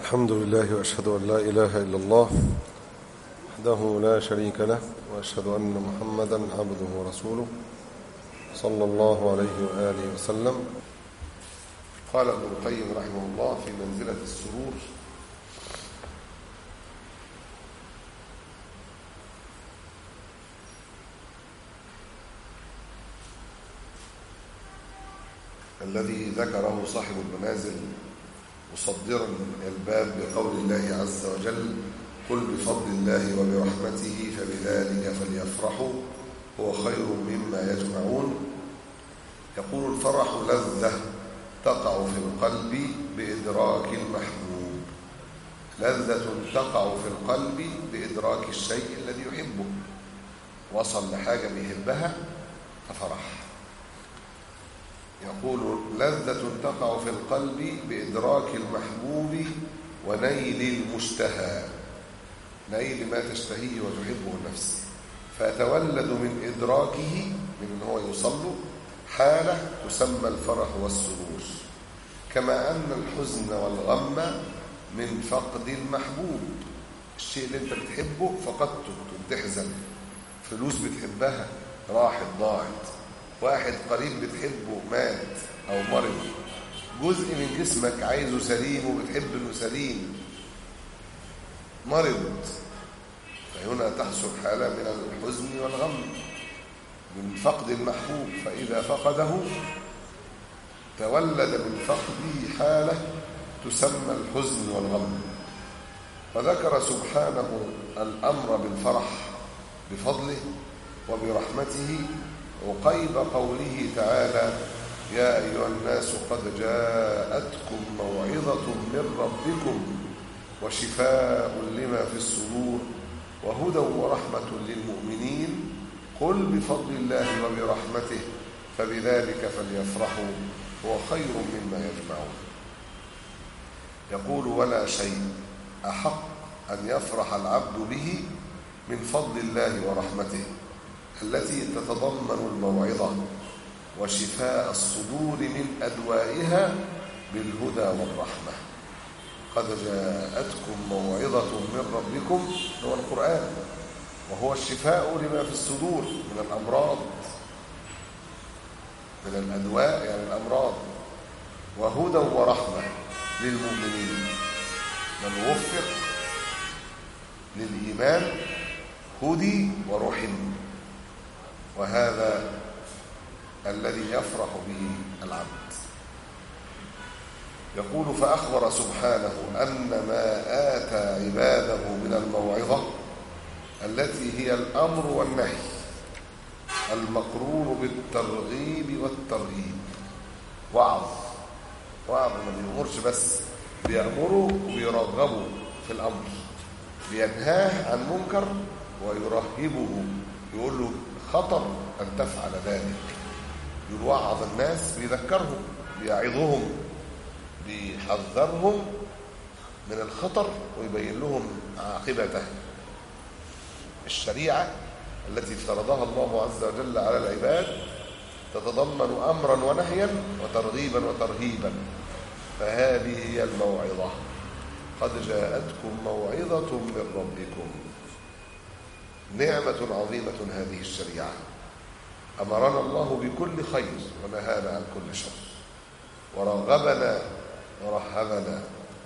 الحمد لله وأشهد أن لا إله إلا الله وحده لا شريك له وأشهد أن محمدا عبده ورسوله صلى الله عليه وآله وسلم قال ابن القيم رحمه الله في منزلة السرور الذي ذكره صاحب المنازل مصدرا الباب بقول الله عز وجل قل بفضل الله وبرحمته فبذلك فليفرحوا هو خير مما يجمعون يقول الفرح لذة تقع في القلب بإدراك المحبوب لذة تقع في القلب بإدراك الشيء الذي يحبه وصل لحاجة بيحبها ففرح يقول لذة تقع في القلب بإدراك المحبوب ونيل المشتهى نيل ما تشتهيه وتحبه النفس فيتولد من إدراكه من أن هو يوصل له حالة تسمى الفرح والسرور كما أن الحزن والغم من فقد المحبوب الشيء اللي انت بتحبه فقدته بتحزن فلوس بتحبها راحت ضاعت واحد قريب بتحبه مات أو مرض جزء من جسمك عايزه سليم وبتحب انه سليم مرض فهنا تحصل حالة من الحزن والغم من فقد المحبوب فإذا فقده تولد من فقده حالة تسمى الحزن والغم وذكر سبحانه الأمر بالفرح بفضله وبرحمته وقيب قوله تعالى يا أيها الناس قد جاءتكم موعظة من ربكم وشفاء لما في الصدور وهدى ورحمة للمؤمنين قل بفضل الله وبرحمته فبذلك فليفرحوا هو خير مما يجمعون يقول ولا شيء أحق أن يفرح العبد به من فضل الله ورحمته التي تتضمن الموعظة وشفاء الصدور من أدوائها بالهدى والرحمة قد جاءتكم موعظة من ربكم هو القرآن وهو الشفاء لما في الصدور من الأمراض من الأدواء يعني الأمراض وهدى ورحمة للمؤمنين من وفق للإيمان هدي ورحم وهذا الذي يفرح به العبد يقول فأخبر سبحانه أن ما آتى عباده من الموعظة التي هي الأمر والنهي المقرون بالترغيب والترهيب وعظ وعظ ما بيأمرش بس بيأمره ويرغبه في الأمر بينهاه عن منكر ويرهبه يقول له خطر أن تفعل ذلك يوعظ الناس بيذكرهم بيعظهم بيحذرهم من الخطر ويبين لهم عاقبته الشريعة التي افترضها الله عز وجل على العباد تتضمن أمرا ونهيا وترغيبا وترهيبا فهذه هي الموعظة قد جاءتكم موعظة من ربكم نعمة عظيمة هذه الشريعة أمرنا الله بكل خير ونهانا عن كل شر ورغبنا ورهبنا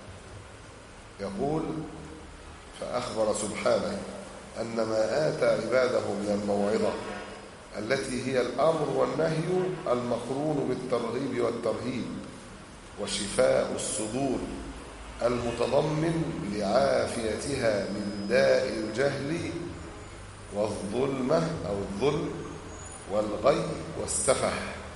يقول فأخبر سبحانه أن ما آتى عباده من الموعظة التي هي الأمر والنهي المقرون بالترغيب والترهيب وشفاء الصدور المتضمن لعافيتها من داء الجهل والظلمة أو الظلم والغي والسفه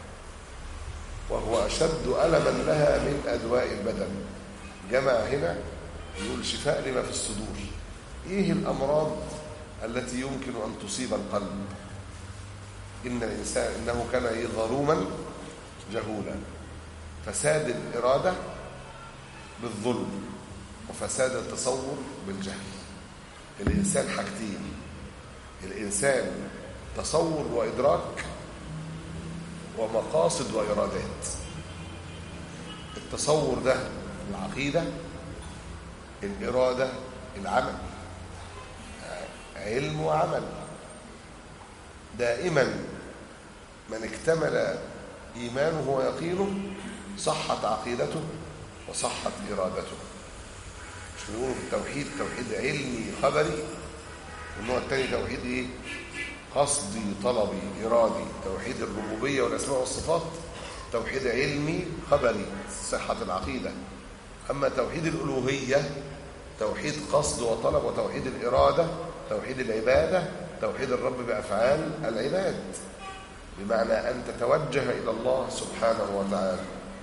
وهو أشد ألما لها من أدواء البدن جمع هنا يقول شفاء لما في الصدور إيه الأمراض التي يمكن أن تصيب القلب إن الإنسان إنه كان ظلوما جهولا فساد الإرادة بالظلم وفساد التصور بالجهل الإنسان حاجتين الإنسان تصور وإدراك ومقاصد وإرادات التصور ده العقيدة الإرادة العمل علم وعمل دائما من اكتمل إيمانه ويقينه صحت عقيدته وصحت إرادته مش بيقولوا في التوحيد توحيد علمي خبري والنوع الثاني توحيد ايه قصدي طلبي إرادي توحيد الربوبية والأسماء والصفات توحيد علمي خبري صحة العقيدة أما توحيد الألوهية توحيد قصد وطلب وتوحيد الإرادة توحيد العبادة توحيد الرب بأفعال العباد بمعنى أن تتوجه إلى الله سبحانه وتعالى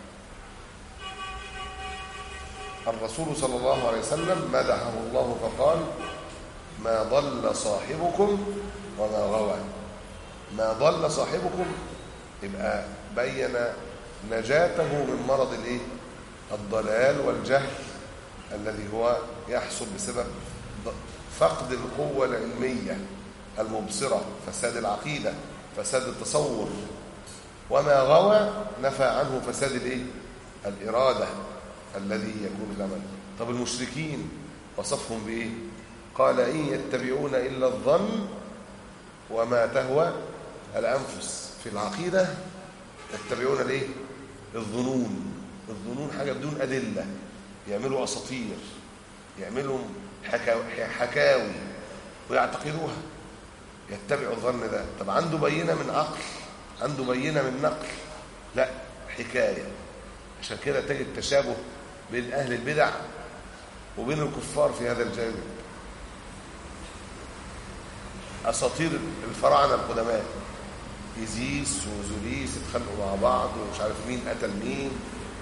الرسول صلى الله عليه وسلم مدحه الله فقال ما ضل صاحبكم وما غوى ما ضل صاحبكم يبقى بين نجاته من مرض الايه الضلال والجهل الذي هو يحصل بسبب فقد القوة العلمية المبصرة فساد العقيدة فساد التصور وما غوى نفى عنه فساد الايه الإرادة الذي يكون الأمل طب المشركين وصفهم بإيه قال إن يتبعون إلا الظن وما تهوى الأنفس في العقيدة يتبعون الايه الظنون الظنون حاجة بدون أدلة يعملوا أساطير يعملوا حكاوي ويعتقدوها يتبعوا الظن ده طب عنده بينة من عقل عنده بينة من نقل لا حكاية عشان كده تجد تشابه بين أهل البدع وبين الكفار في هذا الجانب أساطير الفراعنة القدماء إيزيس وزوليس اتخانقوا مع بعض ومش عارف مين قتل مين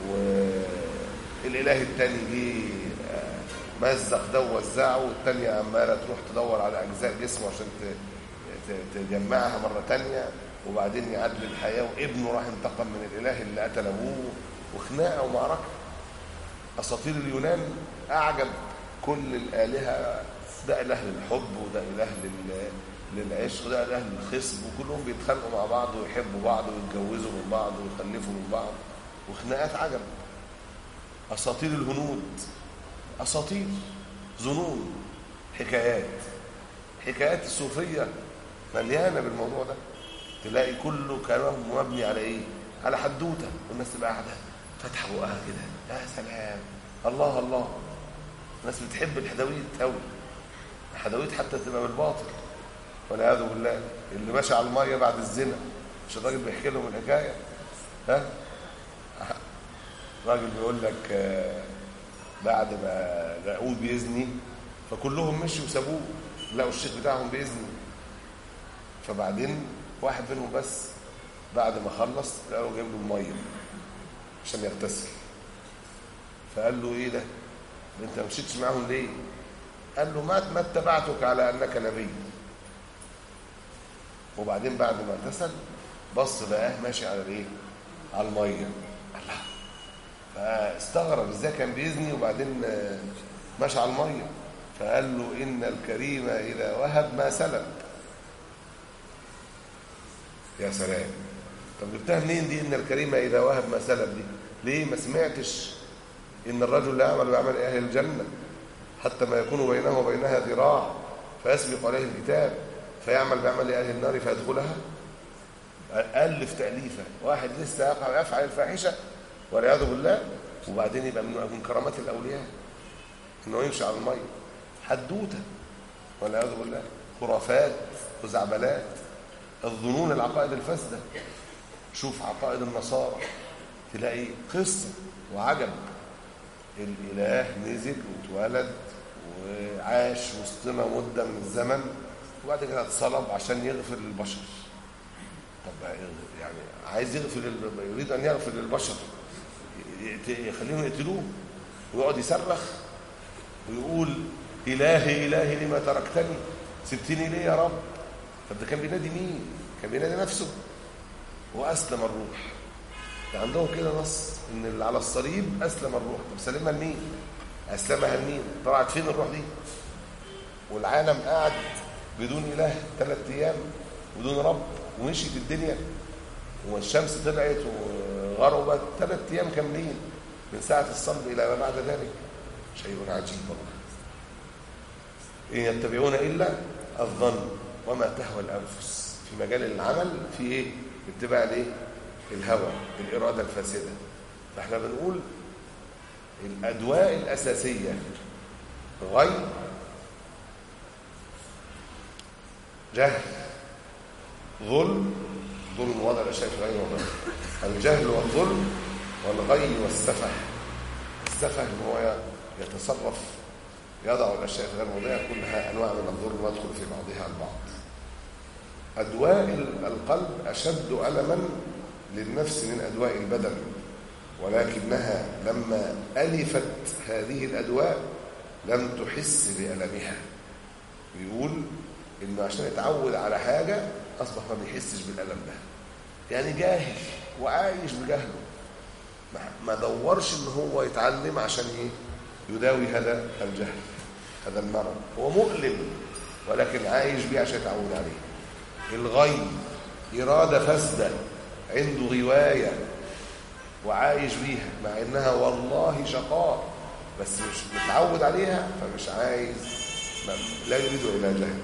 والإله التاني جه مزق ده ووزعه والتانية عمالة تروح تدور على أجزاء جسمه عشان تجمعها مرة تانية وبعدين يعدل الحياة وابنه راح انتقم من الإله اللي قتل أبوه وخناقة ومعركة أساطير اليونان أعجب كل الآلهة ده إله للحب وده إله للعشق وده إله للخصب وكلهم بيتخانقوا مع بعض ويحبوا بعض ويتجوزوا من بعض ويخلفوا من بعض وخناقات عجب أساطير الهنود أساطير ظنون حكايات حكايات الصوفية مليانة بالموضوع ده تلاقي كله كلام مبني على إيه على حدوتة والناس تبقى قاعدة فاتحة بقها كده يا سلام الله الله الناس بتحب الحدويت قوي الحدويت حتى تبقى بالباطل والعياذ بالله اللي ماشي على الميه بعد الزنا مش الراجل بيحكي لهم الحكايه ها راجل بيقول لك بعد ما لقوه بيزني فكلهم مشوا وسابوه لقوا الشيخ بتاعهم بيزني فبعدين واحد منهم بس بعد ما خلص لقوا جايب له الميه عشان يغتسل فقال له ايه ده انت ما مشيتش معاهم ليه قال له ما ما اتبعتك على انك نبي وبعدين بعد ما اغتسل بص لقاه ماشي على الايه على الميه الله فاستغرب ازاي كان بيزني وبعدين ماشي على الميه فقال له ان الكريم اذا وهب ما سلب يا سلام طب جبتها منين دي ان الكريم اذا وهب ما سلب دي ليه ما سمعتش ان الرجل لا يعمل بعمل اهل الجنه حتى ما يكون بينه وبينها ذراع فيسبق عليه الكتاب فيعمل بعمل اهل النار فيدخلها الف تاليفه واحد لسه يقع يفعل الفاحشه والعياذ بالله وبعدين يبقى من كرامات الاولياء انه يمشي على الميه حدوته والعياذ بالله خرافات وزعبلات الظنون العقائد الفاسده شوف عقائد النصارى تلاقي قصه وعجب الاله نزل واتولد وعاش وسطنا مده من الزمن وبعد كده اتصلب عشان يغفر للبشر طب يعني عايز يغفر يريد ان يغفر للبشر يخليهم يقتلوه ويقعد يصرخ ويقول الهي الهي لما تركتني سبتني ليه يا رب طب ده كان بينادي مين كان بينادي نفسه واسلم الروح ده عندهم كده نص ان اللي على الصليب اسلم الروح طب سلمها لمين اسلمها لمين طلعت فين الروح دي والعالم قاعد بدون اله ثلاث ايام بدون رب ومشيت الدنيا والشمس طلعت وغربت ثلاث ايام كاملين من ساعه الصلب الى ما بعد ذلك شيء عجيب والله إن يتبعون إلا الظن وما تهوى الأنفس في مجال العمل في إيه؟ اتباع الإيه؟ الهوى الإرادة الفاسدة فإحنا بنقول الأدواء الأساسية غي جهل ظلم ظلم وضع الأشياء في غير وضع الجهل والظلم والغي والسفه السفه ان هو يتصرف يضع الاشياء في غير موضعها كلها انواع من الظلم ويدخل في بعضها البعض ادواء القلب اشد الما للنفس من ادواء البدن ولكنها لما الفت هذه الادواء لم تحس بالمها بيقول انه عشان يتعود على حاجه اصبح ما بيحسش بالالم ده يعني جاهل وعايش بجهله ما دورش ان هو يتعلم عشان ايه يداوي هذا الجهل هذا المرض هو مؤلم ولكن عايش بيه عشان يتعود عليه الغي إرادة فاسدة عنده غواية وعايش بيها مع إنها والله شقاء بس مش متعود عليها فمش عايز لا يريد إلى جهل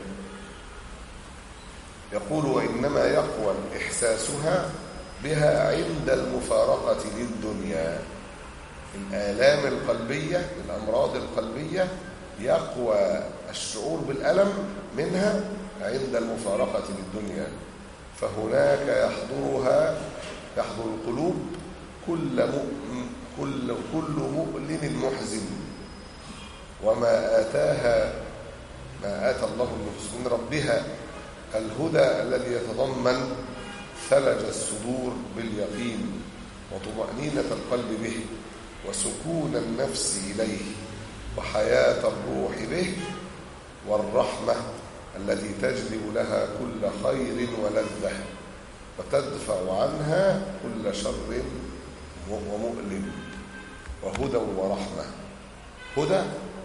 يقول وإنما يقوى إحساسها بها عند المفارقة للدنيا الآلام القلبية الأمراض القلبية يقوى الشعور بالألم منها عند المفارقة للدنيا فهناك يحضرها يحضر القلوب كل مؤمن كل كل مؤلم محزن وما آتاها ما آتى الله النفس من ربها الهدى الذي يتضمن ثلج الصدور باليقين وطمأنينة القلب به وسكون النفس إليه وحياة الروح به والرحمة التي تجلب لها كل خير ولذة وتدفع عنها كل شر ومؤلم وهدى ورحمة هدى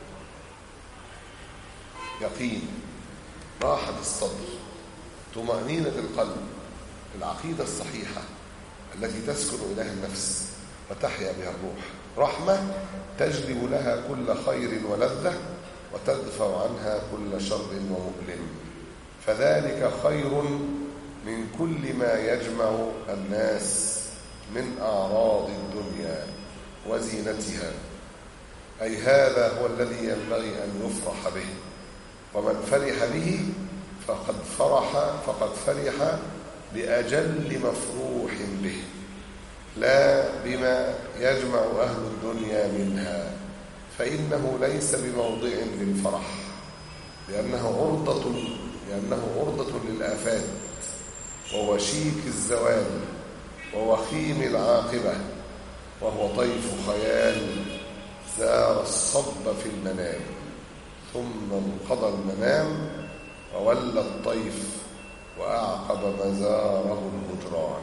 يقين راحة الصدر طمأنينة القلب العقيدة الصحيحة التي تسكن إليها النفس وتحيا بها الروح رحمة تجلب لها كل خير ولذة وتدفع عنها كل شر ومؤلم فذلك خير من كل ما يجمع الناس من أعراض الدنيا وزينتها أي هذا هو الذي ينبغي أن يفرح به ومن فرح به فقد فرح فقد فرح بأجل مفروح به لا بما يجمع أهل الدنيا منها فإنه ليس بموضع للفرح لأنه عرضة لأنه عرضة للآفات ووشيك الزوال ووخيم العاقبة وهو طيف خيال زار الصب في المنام ثم انقضى المنام وولى الطيف وأعقب مزاره الهجران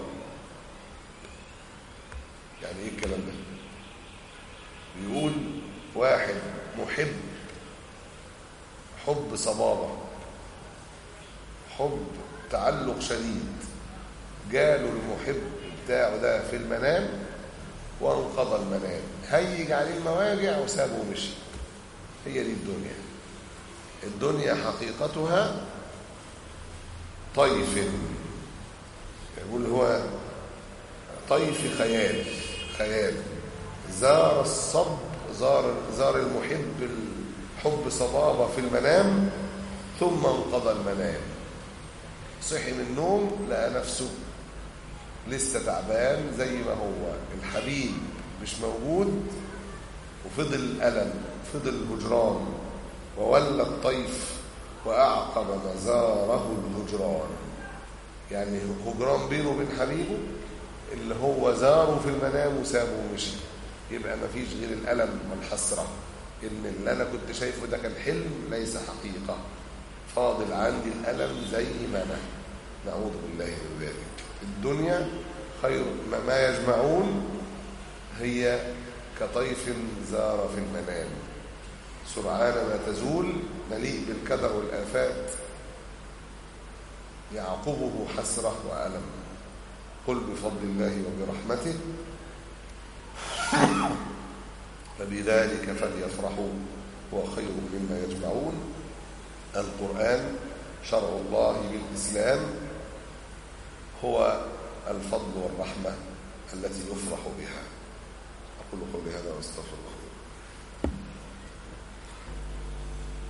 يعني ايه الكلام ده بيقول واحد محب حب صبابة حب تعلق شديد جاله المحب بتاعه ده في المنام وانقضى المنام هيج عليه المواجع وسابه ومشي هي دي الدنيا الدنيا حقيقتها طيف يقول هو طيف خيال خيال زار الصب زار زار المحب الحب صبابة في المنام ثم انقضى المنام صحي من النوم لقى نفسه لسه تعبان زي ما هو الحبيب مش موجود وفضل الألم فضل الهجران وولى الطيف وأعقب مزاره الهجران يعني هجران بينه وبين حبيبه اللي هو زاره في المنام وسابه ومشي يبقى ما فيش غير الألم والحسرة إن اللي أنا كنت شايفه ده كان حلم ليس حقيقة فاضل عندي الألم زي ما أنا نعوذ بالله من ذلك الدنيا خير ما يجمعون هي كطيف زار في المنام سرعان ما تزول مليء بالكدر والآفات يعقبه حسرة وألم قل بفضل الله وبرحمته فبذلك فليفرحوا هو خير مما يجمعون القرآن شرع الله بالإسلام هو الفضل والرحمة التي يفرح بها أقول قولي هذا واستغفر الله